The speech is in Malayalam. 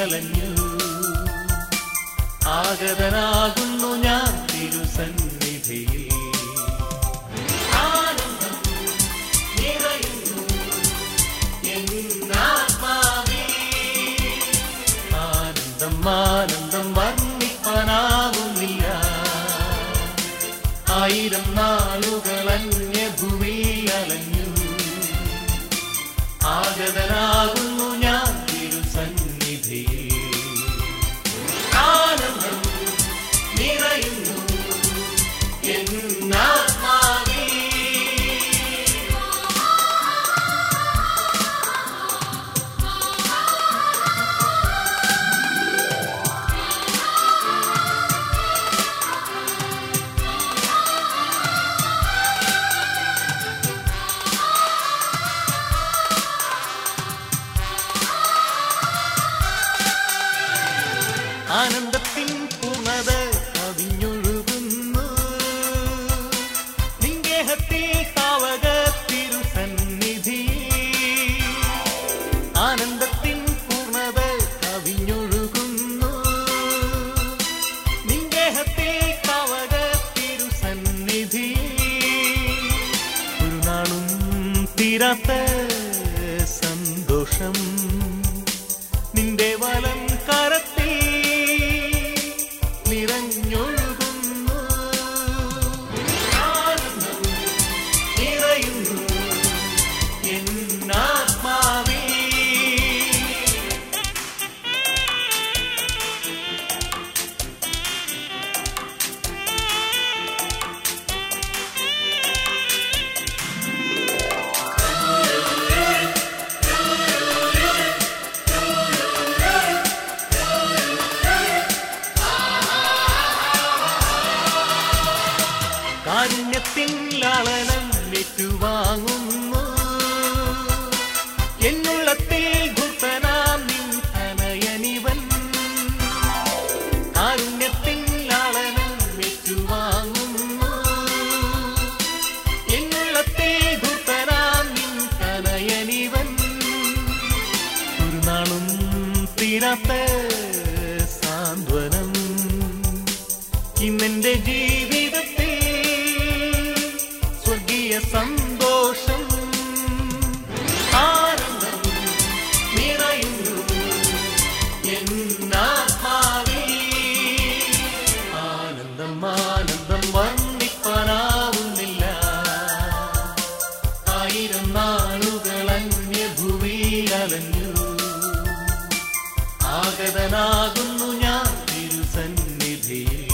അലഞ്ഞു ആഗതനാകുന്നു ഞാൻ തിരുസന്നിധിയിൽ ആനന്ദം നിറയുന്നു എന്നാത്മാവേ. ആനന്ദം ആനന്ദം വർണ്ണിപ്പാനാവുന്നില്ല ആയിരം നാളുകൾ അന്യഭൂമിയിൽ അലഞ്ഞു ആഗതനാകുന്നു ഞാൻ തിരുസന്നിധിയിൽ ആനന്ദം നിറയുന്നു എന്നാത്മാവേ ആനന്ദത്തിൻ പൂർണ്ണത കവിഞ്ഞൊഴുകുന്നു നിങ്കേഹത്തിൽ താവക തിരുസന്നിധി ആനന്ദത്തിൻ പൂർണ്ണത കവിഞ്ഞൊഴുകുന്നു നിങ്കേഹത്തിൽ താവക തിരുസന്നിധി ഒരു നാളും തീരാത്ത സന്തോഷം നിന്റെ വലം കരത്തിൽ നിറഞ്ഞൊഴുകുന്നു ആനന്ദം നിറയുന്നു എന്നാത്മാവേ കാരുണ്യത്തിൻ ലാളനം ഏറ്റുവാങ്ങുന്നു എന്നുള്ളത്തിൽ ധൂർത്തനാം നിൻ തനയനിവൻ കാരുണ്യത്തിൻ ലാളനം ഏറ്റുവാങ്ങുന്നു എന്നുള്ളത്തിൽ ധൂർത്തനാം നിൻ തനയനിവൻ ഒരു നാളും തീരാത്ത സാന്ത്വനം ഇന്നെന്റെ ജീവിതത്തിൽ സ്വർഗീയ സന്തോഷം ആനന്ദം നിറയുന്നു എന്നാത്മാവേ ആനന്ദം ആനന്ദം വർണ്ണിപ്പാനാവുന്നില്ല ആയിരം നാളുകൾ അന്യഭൂമിയിൽ അലഞ്ഞു ആഗതനാകുന്നു ഞാൻ തിരുസന്നിധിയിൽ